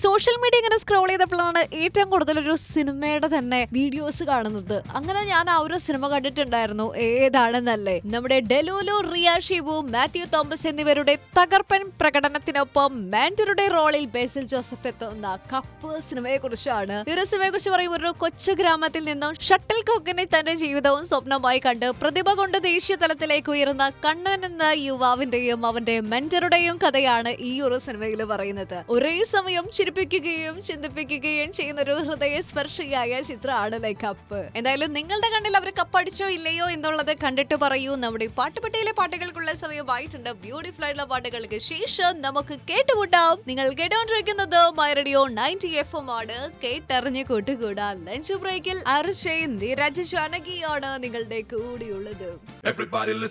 Social media ഇങ്ങനെ scroll ചെയ്തപ്പോഴാണ് ഏറ്റവും കൂടുതൽ ഒരു സിനിമയുടെ തന്നെ വീഡിയോസ് കാണുന്നത് അങ്ങനെ ഞാൻ ആ ഒരു സിനിമ കണ്ടിട്ടുണ്ടായിരുന്നു ഏതാണെന്നല്ലേ നമ്മുടെ ഡെലൂലു റിയ ഷിവു മാത്യു തോമസ് എന്നിവരുടെ തകർപ്പൻ പ്രകടനത്തിനൊപ്പം മാൻഡറുടെ റോളിൽ ബേസിൽ ജോസഫ് എത്തുന്ന കപ്പ് സിനിമയെ കുറിച്ചാണ് ഈ ഒരു സിനിമയെ കുറിച്ച് പറയുമ്പോൾ ഒരു കൊച്ചു ഗ്രാമത്തിൽ നിന്നും ഷട്ടിൽ കോക്കിനെ തന്റെ ജീവിതവും സ്വപ്നമായി കണ്ട് പ്രതിഭ കൊണ്ട് ദേശീയ തലത്തിലേക്ക് ഉയരുന്ന കണ്ണൻ എന്ന യുവാവിന്റെയും അവന്റെ മെന്ററുടെയും കഥയാണ് ഈ ഒരു സിനിമയിൽ പറയുന്നത് ഒരേ സമയം ചിരിപ്പിക്കുകയും ചിന്തിപ്പിക്കുകയും ചെയ്യുന്ന ഒരു ഹൃദയസ്പർശിയായ ചിത്രമാണ് ലൈക്ക് കപ്പ് എന്തായാലും നിങ്ങളുടെ കണ്ണിൽ അവർ കപ്പടിച്ചോ ഇല്ലയോ എന്നുള്ളത് കണ്ടിട്ട് പറയൂ നമ്മുടെ ഈ പാട്ടുപെട്ടിയിലെ പാട്ടുകൾക്കുള്ള സമയമായിട്ടുണ്ട് ബ്യൂട്ടിഫുൾ ആയിട്ടുള്ള പാട്ടുകൾക്ക് ശേഷം നമുക്ക് കേട്ടുമുട്ടാം നിങ്ങൾ കേട്ടോണ്ടിരിക്കുന്നത് my radio ninety F M ആണ് കേട്ടറിഞ്ഞ് കൂട്ടുകൂടാ ലഞ്ച് ബ്രേക്കിൽ അർഷയും നിരജ് ജാനകിയാണ് നിങ്ങളുടെ കൂടിയുള്ളത് Everybody listen.